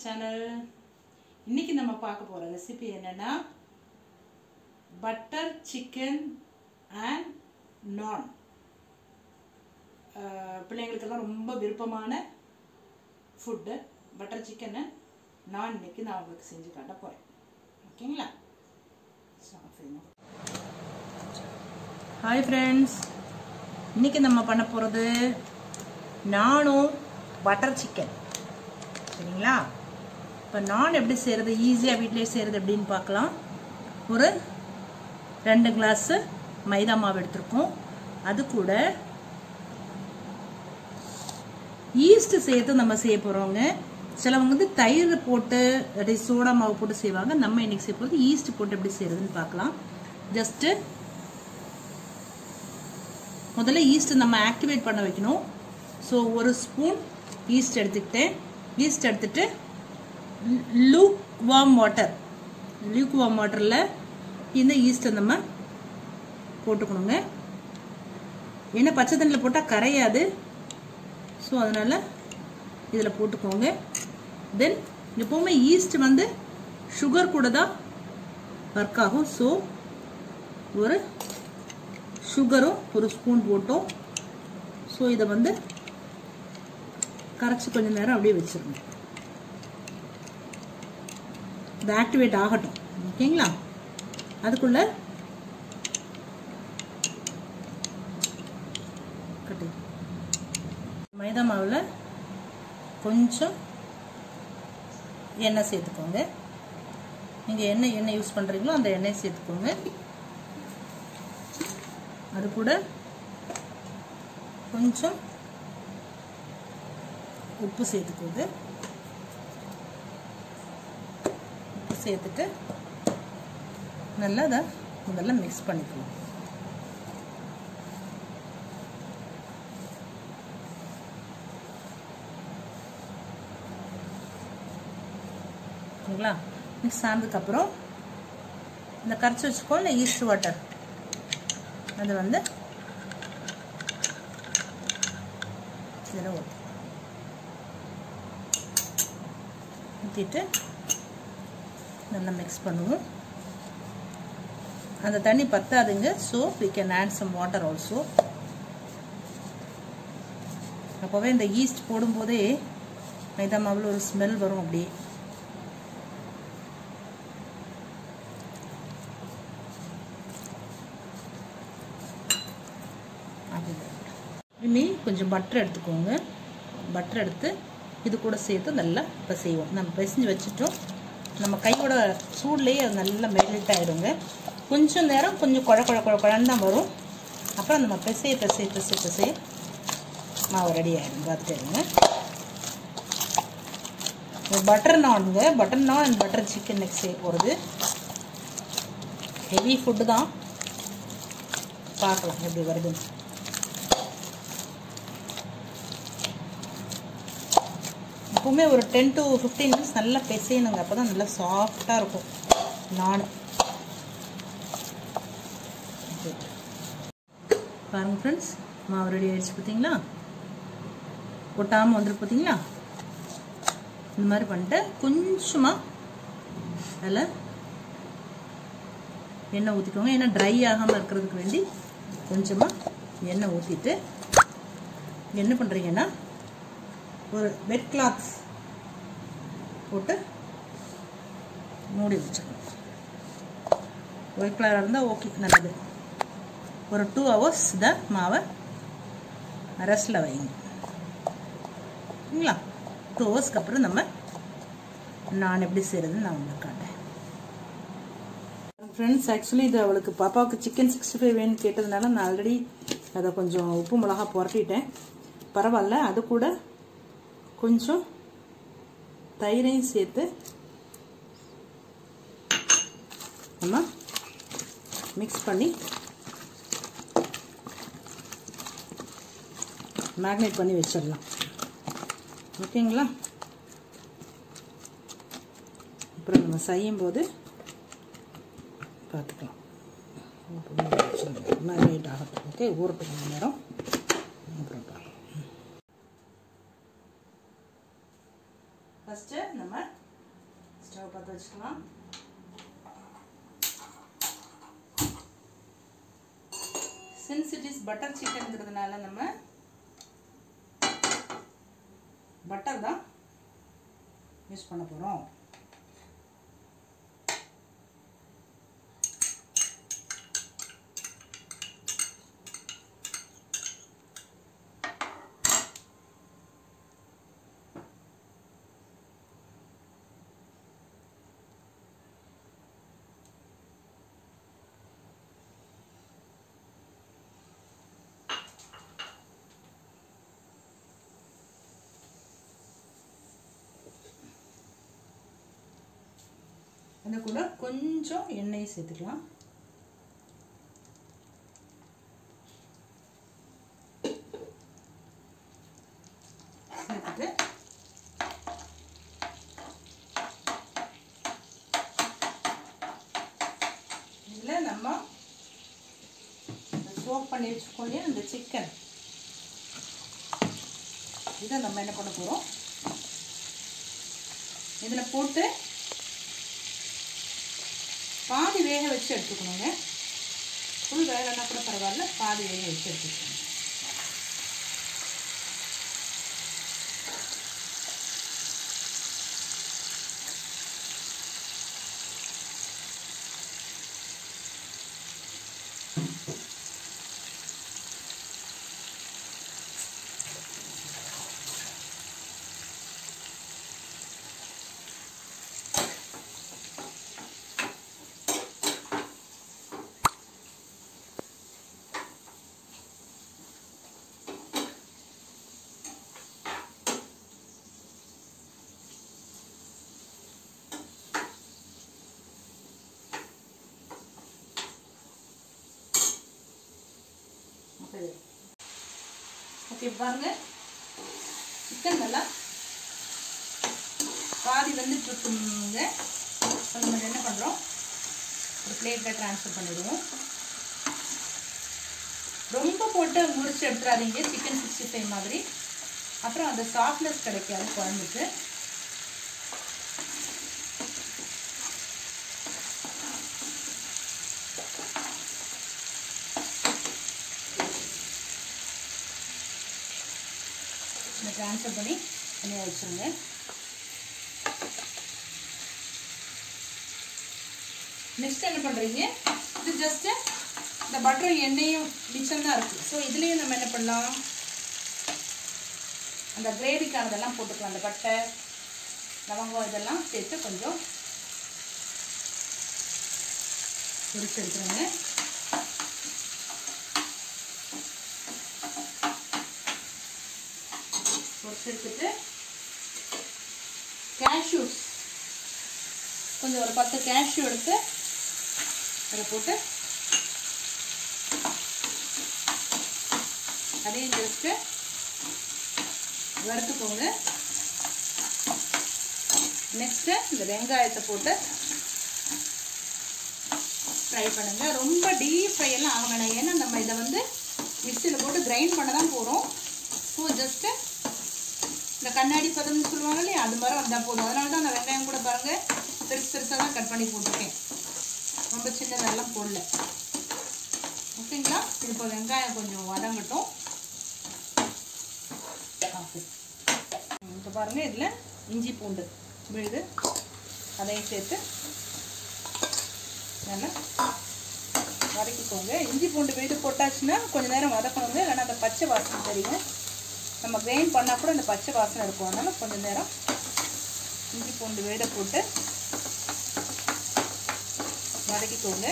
Channel இன்னைக்கு நம்ம பார்க்க போகிற ரெசிபி என்னன்னா பட்டர் சிக்கன் அண்ட் நான் பிள்ளைங்களுக்கெல்லாம் ரொம்ப விருப்பமான ஃபுட்டு பட்டர் சிக்கன் நான் இன்னைக்கு நான் உங்களுக்கு செஞ்சு காட்ட போகிறேன் ஓகேங்களா ஹாய் ஃப்ரெண்ட்ஸ் இன்னைக்கு நம்ம பண்ண போகிறது நானும் பட்டர் சிக்கன் சரிங்களா இப்போ நான் எப்படி செய்கிறது ஈஸியாக வீட்டிலே செய்கிறது எப்படின்னு பார்க்கலாம் ஒரு ரெண்டு கிளாஸு மைதா மாவு எடுத்திருக்கோம் அது கூட ஈஸ்ட் சேர்த்து நம்ம செய்ய போகிறோங்க சிலவங்க வந்து தயிர் போட்டு அப்படியே சோடா மாவு போட்டு செய்வாங்க நம்ம இன்னைக்கு செய்ய போகிறது ஈஸ்ட் போட்டு எப்படி செய்கிறதுன்னு பார்க்கலாம் ஜஸ்ட்டு முதல்ல ஈஸ்ட் நம்ம ஆக்டிவேட் பண்ண வைக்கணும் ஸோ ஒரு ஸ்பூன் ஈஸ்ட் எடுத்துக்கிட்டேன் ஈஸ்ட் எடுத்துட்டு lukewarm water lukewarm வாட்டரில் இந்த ஈஸ்ட்டை நம்ம போட்டுக்கணுங்க ஏன்னா பச்சை தண்ணியில் போட்டால் கரையாது ஸோ அதனால் இதில் போட்டுக்கோங்க தென் எப்போவுமே ஈஸ்ட் வந்து சுகர் கூட தான் ஒர்க் ஆகும் ஸோ ஒரு சுகரும் ஒரு ஸ்பூன் போட்டோம் ஸோ இதை வந்து கரைச்சி கொஞ்சம் நேரம் அப்படியே வச்சிருங்க இது ஆக்டிவேட் ஆகட்டும் ஓகேங்களா அதுக்குள்ள கட்டு மைதா மாவில் கொஞ்சம் எண்ணெய் சேர்த்துக்கோங்க நீங்கள் என்ன எண்ணெய் யூஸ் பண்ணுறீங்களோ அந்த எண்ணெய் சேர்த்துக்கோங்க அது கூட கொஞ்சம் உப்பு சேர்த்துக்கோங்க உப்பு சேர்த்துட்டு நல்லா அதை முதல்ல மிக்ஸ் பண்ணிக்கலாம் ஓகேங்களா மிக்ஸ் ஆனதுக்கப்புறம் இந்த கரைச்சி வச்சுக்கோ இல்லை ஈஸ்ட் வாட்டர் அது வந்து இதில் ஊற்றி ஊற்றிட்டு நல்லா மிக்ஸ் பண்ணுவோம் அந்த தண்ணி பத்தாதுங்க so we can add some water also அப்போவே இந்த ஈஸ்ட் போடும்போதே மைதா மாவில் ஒரு ஸ்மெல் வரும் அப்படியே இனிமே கொஞ்சம் பட்டர் எடுத்துக்கோங்க பட்டர் எடுத்து இது கூட சேர்த்து நல்லா இப்போ செய்வோம் நம்ம பிசைஞ்சு வச்சுட்டோம் நம்ம கையோட சூட்லேயே அது நல்லா மெல்ட் ஆகிடுங்க கொஞ்சம் நேரம் கொஞ்சம் குழ குழ குழ குழன்னு தான் வரும் அப்புறம் நம்ம பிசைய பிசைய பிசைய பிசைய மாவு ரெடி ஆகிடும் பார்த்துட்டு பட்டர் நான்ங்க butter naan and butter chicken next செய்ய போகிறது ஹெவி ஃபுட்டு தான் பார்க்கலாம் எப்படி வருதுன்னு எப்பவுமே ஒரு டென் டு ஃபிஃப்டீன் மினிட்ஸ் நல்லா பிசையணுங்க அப்போ தான் நல்லா சாஃப்டாக இருக்கும் நான் பாருங்கள் ஃப்ரெண்ட்ஸ் மாவு ரெடி ஆயிடுச்சு பார்த்தீங்களா கொட்டாமல் வந்துருக்கு பார்த்தீங்களா இந்த மாதிரி பண்ணிட்டு கொஞ்சமாக அதில் எண்ணெய் ஊற்றிக்கோங்க ஏன்னா ட்ரை ஆகாமல் இருக்கிறதுக்கு வேண்டி கொஞ்சமாக எண்ணெய் ஊற்றிட்டு என்ன பண்ணுறீங்கன்னா ஒரு வெட் கிளாத் போட்டு மூடி வச்சுக்கணும் ஒயிட் கலராக இருந்தால் ஓகே நல்லது ஒரு டூ ஹவர்ஸ் இதை மாவை ரெஸ்டில் வைங்க சரிங்களா டூ ஹவர்ஸ்க்கு அப்புறம் நம்ம நான் எப்படி செய்கிறதுன்னு நான் உங்களுக்கு காட்டேன் ஃப்ரெண்ட்ஸ் ஆக்சுவலி இது அவளுக்கு பாப்பாவுக்கு சிக்கன் சிக்ஸ்டி ஃபைவ் வேணும்னு கேட்டதுனால நான் ஆல்ரெடி அதை கொஞ்சம் உப்பு மிளகா புரட்டிட்டேன் பரவாயில்ல அது கூட கொஞ்சம் தயிரையும் சேர்த்து நம்ம மிக்ஸ் பண்ணி மேக்னேட் பண்ணி வச்சிடலாம் ஓகேங்களா அப்புறம் நம்ம செய்யும்போது பார்த்துக்கலாம் மேக்னேட் ஆகட்டும் ஓகே ஊறட்டும் கொஞ்சம் நேரம் அப்புறம் பார்க்கலாம் ஃபஸ்ட்டு நம்ம வச்சுக்கலாம் சின்ஸ் இட் இஸ் பட்டர் சிக்கனுங்கிறதுனால நம்ம பட்டர் தான் யூஸ் பண்ண போகிறோம் அது கூட கொஞ்சம் எண்ணெய் சேர்த்துக்கலாம் சேர்த்துட்டு இதில் நம்ம சோப் பண்ணி வச்சுக்கோம் இல்லையா அந்த சிக்கன் இதை நம்ம என்ன பண்ண போகிறோம் இதில் போட்டு பாதி வேக வச்சு எடுத்துக்கணுங்க ஃபுல் வேகலைன்னா கூட பரவாயில்ல பாதி வேக வச்சு எடுத்துக்கணும் ஓகே ஓகே பாருங்க சிக்கன் நல்லா பாதி வந்துட்டு இருக்குங்க இப்போ நம்ம என்ன பண்ணுறோம் ஒரு பிளேட்டில் ட்ரான்ஸ்ஃபர் பண்ணிடுவோம் ரொம்ப போட்டு முறிச்சு எடுத்துடாதீங்க சிக்கன் சிக்ஸ்டி ஃபைவ் மாதிரி அப்புறம் அந்த சாஃப்ட்னஸ் கிடைக்காது குழம்புக்கு இந்த ட்ரான்ஸ்ஃபர் பண்ணி தனியாக வச்சுருங்க நெக்ஸ்ட் என்ன பண்ணுறீங்க இது ஜஸ்ட்டு இந்த பட்டரும் எண்ணெயும் மிச்சம் தான் இருக்குது ஸோ இதுலேயும் நம்ம என்ன பண்ணலாம் அந்த கிரேவிக்கானதெல்லாம் போட்டுக்கலாம் அந்த பட்டை லவங்கம் இதெல்லாம் சேர்த்து கொஞ்சம் பொரிச்சு எடுத்துருங்க பொரிச்சு எடுத்துட்டு கேஷ்யூஸ் கொஞ்சம் ஒரு பத்து கேஷ்யூ எடுத்து அதை போட்டு அதையும் ஜஸ்ட்டு வறுத்துக்கோங்க நெக்ஸ்ட்டு இந்த வெங்காயத்தை போட்டு ஃப்ரை பண்ணுங்கள் ரொம்ப டீப் ஃப்ரை எல்லாம் ஆக வேணாம் ஏன்னா நம்ம இதை வந்து மிக்சியில் போட்டு கிரைண்ட் பண்ண தான் போகிறோம் ஸோ ஜஸ்ட்டு இந்த கண்ணாடி பதம்னு சொல்லுவாங்க இல்லையா அது மாதிரி வந்தால் போதும் அதனால தான் அந்த வெங்காயம் கூட பாருங்கள் பெருசு பெருசாக தான் கட் பண்ணி போட்டிருக்கேன் ரொம்ப சின்னதெல்லாம் போடல ஓகேங்களா இது இப்போ வெங்காயம் கொஞ்சம் வதங்கட்டும் ஓகே இப்போ பாருங்கள் இதில் இஞ்சி பூண்டு விழுது அதையும் சேர்த்து நல்லா வதக்கிக்கோங்க இஞ்சி பூண்டு விழுது போட்டாச்சுன்னா கொஞ்சம் நேரம் வதக்கணுங்க இல்லைன்னா அந்த பச்சை வாசனை தெரியும் நம்ம கிரைண்ட் பண்ணால் கூட அந்த பச்சை வாசனை இருக்கும் அதனால் கொஞ்சம் நேரம் இஞ்சி பூண்டு விழுதை போட்டு வதக்கிக்கோங்க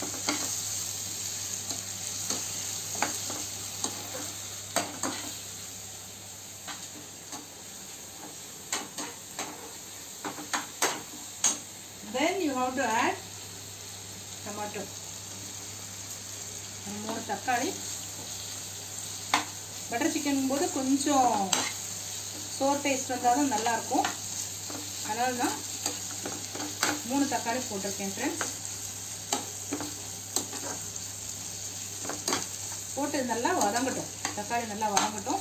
then you have to add tomato ஒரு மூணு தக்காளி பட்டர் சிக்கன் போது கொஞ்சம் சோர் டேஸ்ட் வந்தால் தான் நல்லாயிருக்கும் அதனால தான் மூணு தக்காளி போட்டிருக்கேன் ஃப்ரெண்ட்ஸ் போட்டு நல்லா வதங்கட்டும் தக்காளி நல்லா வதங்கட்டும்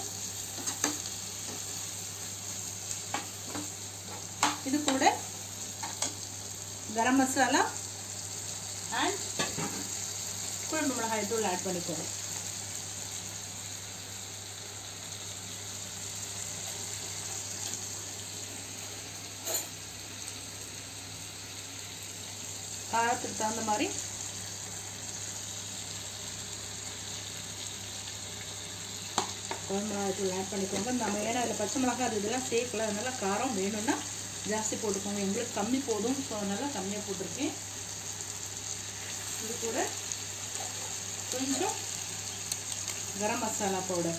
இது கூட கரம் மசாலா அண்ட் குழம்பு மிளகாய் தூள் ஆட் பண்ணிக்கோங்க காரத்துக்கு தகுந்த மாதிரி குழம்பு மிளகாய் தூள் ஆட் பண்ணிக்கோங்க நம்ம ஏன்னா அதில் பச்சை மிளகாய் அது இதெல்லாம் சேர்க்கல அதனால காரம் வேணும்னா ஜாஸ்தி போட்டுக்கோங்க எங்களுக்கு கம்மி போதும் ஸோ அதனால் கம்மியாக போட்டிருக்கேன் இது கூட கொஞ்சம் கரம் மசாலா பவுடர்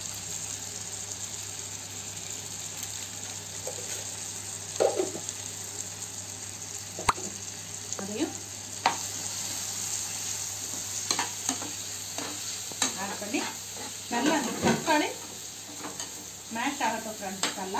அதையும் ஆட் பண்ணி நல்லா அந்த தக்காளி மேஷ் ஆகட்டும் ஃப்ரெண்ட்ஸ் நல்லா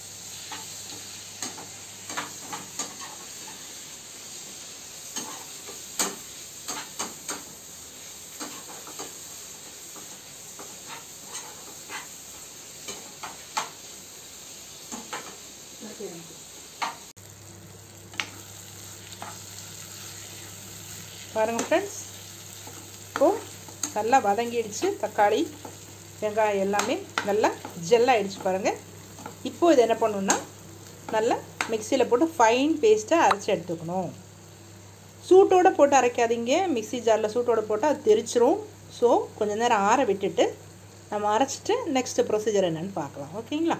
பாருங்கள் ஃப்ரெண்ட்ஸ் இப்போது நல்லா வதங்கிடுச்சு தக்காளி வெங்காயம் எல்லாமே நல்லா ஜெல்லாகிடுச்சு பாருங்கள் இப்போது இது என்ன பண்ணணுன்னா நல்லா மிக்சியில் போட்டு ஃபைன் பேஸ்ட்டாக அரைச்சி எடுத்துக்கணும் சூட்டோடு போட்டு அரைக்காதீங்க மிக்சி ஜாரில் சூட்டோடு போட்டு அது தெரிச்சிரும் ஸோ கொஞ்சம் நேரம் ஆற விட்டுட்டு நம்ம அரைச்சிட்டு நெக்ஸ்ட் ப்ரொசீஜர் என்னென்னு பார்க்கலாம் ஓகேங்களா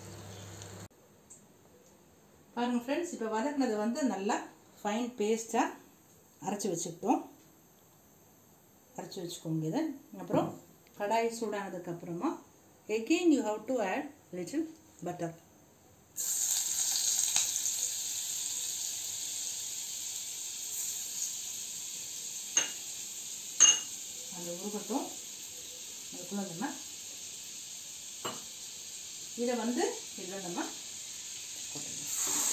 பாருங்கள் ஃப்ரெண்ட்ஸ் இப்போ வதக்குனது வந்து நல்லா ஃபைன் பேஸ்ட்டாக அரைச்சி வச்சுக்கிட்டோம் அரைச்சி வச்சுக்கோங்க இதை அப்புறம் கடாய் சூடானதுக்கப்புறமா again you have to add little butter அது உருகட்டும் அதுக்குள்ள நம்ம இதை வந்து இதில் நம்ம போட்டுடலாம்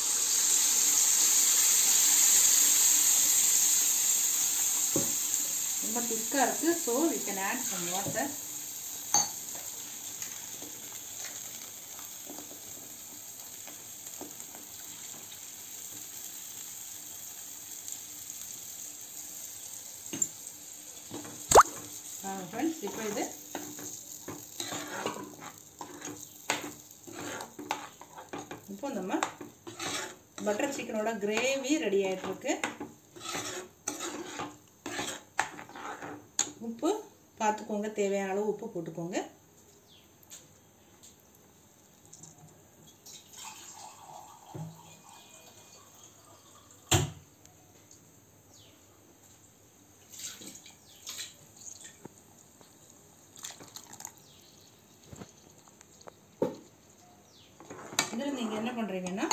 ரொம்ப திக்காக இருக்குது so we can add some water friends இப்போ இது இப்போ நம்ம பட்டர் சிக்கனோட கிரேவி ரெடி ஆகிட்டுருக்கு உப்பு பார்த்துக்கோங்க தேவையான அளவு உப்பு போட்டுக்கோங்க இதில் நீங்கள் என்ன பண்ணுறீங்கன்னா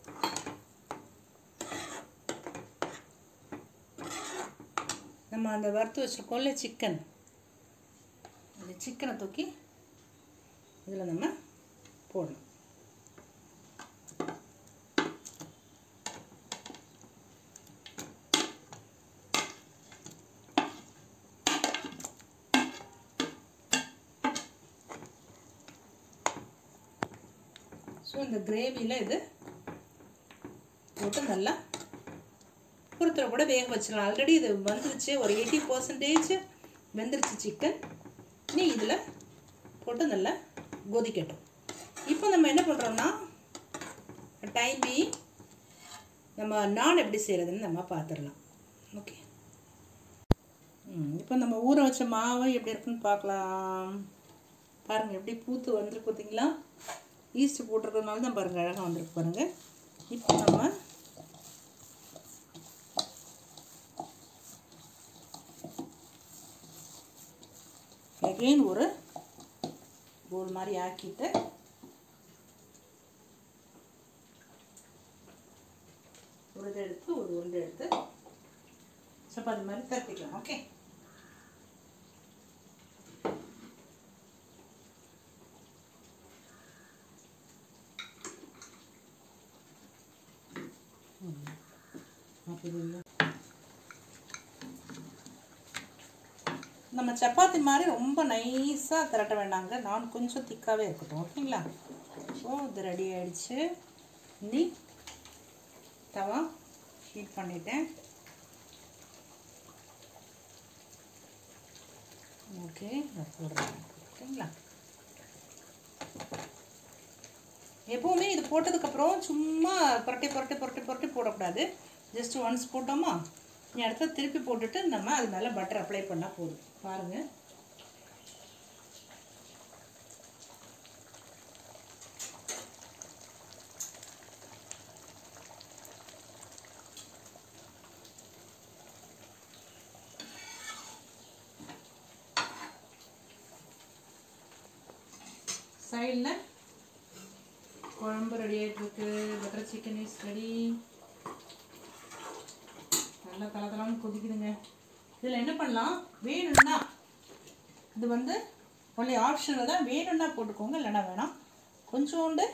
நம்ம அந்த வறுத்து வச்சுருக்கோம்ல சிக்கன் அந்த சிக்கனை தூக்கி இதில் நம்ம போடணும் ஸோ இந்த கிரேவியில் இது போட்டு நல்லா பொறுத்தர கூட வேக வச்சிடலாம் ஆல்ரெடி இது வந்துருச்சு ஒரு எயிட்டி பர்சன்டேஜ் வெந்துருச்சு சிக்கன் நீ இதில் போட்டு நல்லா கொதிக்கட்டும் இப்போ நம்ம என்ன பண்ணுறோம்னா டைமி நம்ம நான் எப்படி செய்கிறதுன்னு நம்ம பார்த்துடலாம் ஓகே இப்போ நம்ம ஊற வச்ச மாவு எப்படி இருக்குன்னு பார்க்கலாம் பாருங்கள் எப்படி பூத்து வந்துருக்கு பார்த்தீங்களா ஈஸ்ட் போட்டிருக்கிறதுனால தான் பாருங்கள் அழகாக வந்திருக்கு பாருங்கள் இப்போ நம்ம அகெயின் ஒரு போல் மாதிரி ஆக்கிட்டு ஒரு இதை எடுத்து ஒரு உருண்டை எடுத்து சப்பாத்தி மாதிரி தட்டிக்கலாம் ஓகே நம்ம சப்பாத்தி மாதிரி ரொம்ப நைஸாக திரட்ட வேண்டாங்க நான் கொஞ்சம் திக்காகவே இருக்கட்டும் ஓகேங்களா ஸோ இது ரெடி ஆயிடுச்சு இனி தவா ஹீட் பண்ணிட்டேன் ஓகே நான் போடுறேன் ஓகேங்களா எப்போவுமே இது போட்டதுக்கப்புறம் சும்மா புரட்டி புரட்டி புரட்டி புரட்டி போடக்கூடாது ஜஸ்ட் ஒன்ஸ் போட்டோமா நீ அடுத்த திருப்பி போட்டுட்டு நம்ம அது மேலே பட்டர் அப்ளை பண்ணால் போதும் பாருங்கள் சைடில் குழம்பு ரெடி ஆகிட்டுருக்கு பட்டர் சிக்கன் இஸ் ரெடி நல்லா கலக்கலாம்னு கொதிக்குதுங்க இதில் என்ன பண்ணலாம் வேணும்னா இது வந்து ஒன்லி ஆப்ஷனில் தான் வேணும்னா போட்டுக்கோங்க இல்லைன்னா வேணாம் கொஞ்சோண்டு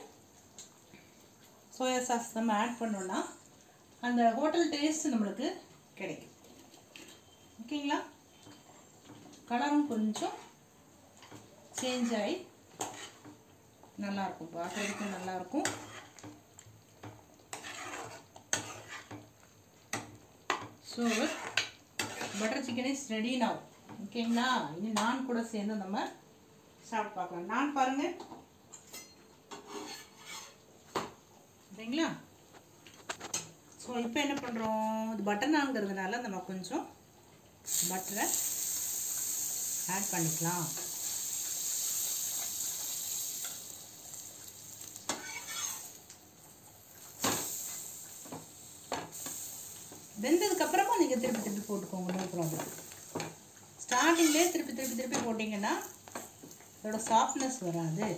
சோயா சாஸ் நம்ம ஆட் பண்ணோன்னா அந்த ஹோட்டல் டேஸ்ட் நம்மளுக்கு கிடைக்கும் ஓகேங்களா கலரும் கொஞ்சம் சேஞ்ச் ஆகி நல்லாயிருக்கும் பார்க்குறதுக்கும் நல்லாயிருக்கும் so butter chicken is ready now ஓகேங்களா இனி நான் கூட சேர்ந்து நம்ம சாப்பிட்டு பார்க்கலாம் நான் பாருங்க சரிங்களா ஸோ இப்போ என்ன பண்ணுறோம் இது பட்டர் நான்ங்கிறதுனால நம்ம கொஞ்சம் பட்டரை ஆட் பண்ணிக்கலாம் வெந்ததுக்கு அப்புறமா நீங்கள் திருப்பி திருப்பி போட்டுக்கோங்க நோ ப்ராப்ளம் ஸ்டார்டிங்லேயே திருப்பி திருப்பி திருப்பி போட்டிங்கன்னா அதோட சாஃப்ட்னஸ் வராது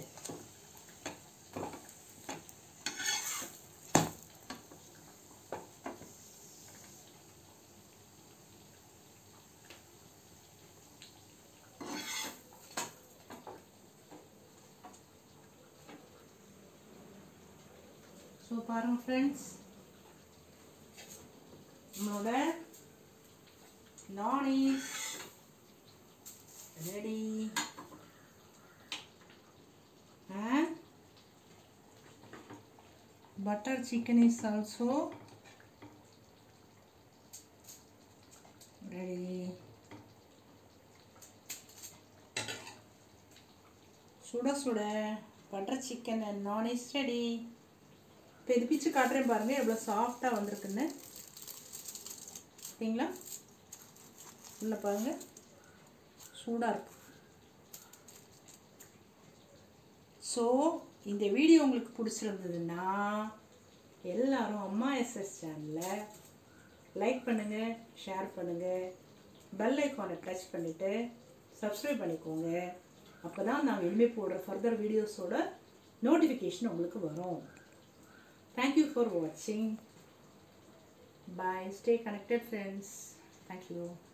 ஸோ பாருங்க ஃப்ரெண்ட்ஸ் நம்மளோட naan is ready and butter chicken is also ready சுட சுட butter chicken and naan is ready இப்போ இது பிச்சு காட்டுறேன் பாருங்கள் எவ்வளோ சாஃப்டாக வந்திருக்குன்னு பார்த்தீங்களா உள்ள பாருங்கள் சூடாக இருக்கு ஸோ இந்த வீடியோ உங்களுக்கு பிடிச்சிருந்ததுன்னா எல்லாரும் அம்மா எஸ்எஸ் சேனலை லைக் பண்ணுங்கள் ஷேர் பண்ணுங்கள் பெல் ஐக்கானை டச் பண்ணிவிட்டு சப்ஸ்கிரைப் பண்ணிக்கோங்க அப்போ தான் நாங்கள் இனிமேல் போடுற ஃபர்தர் வீடியோஸோட நோட்டிஃபிகேஷன் உங்களுக்கு வரும் தேங்க்யூ ஃபார் வாட்சிங் Bye. Stay connected, friends. Thank you.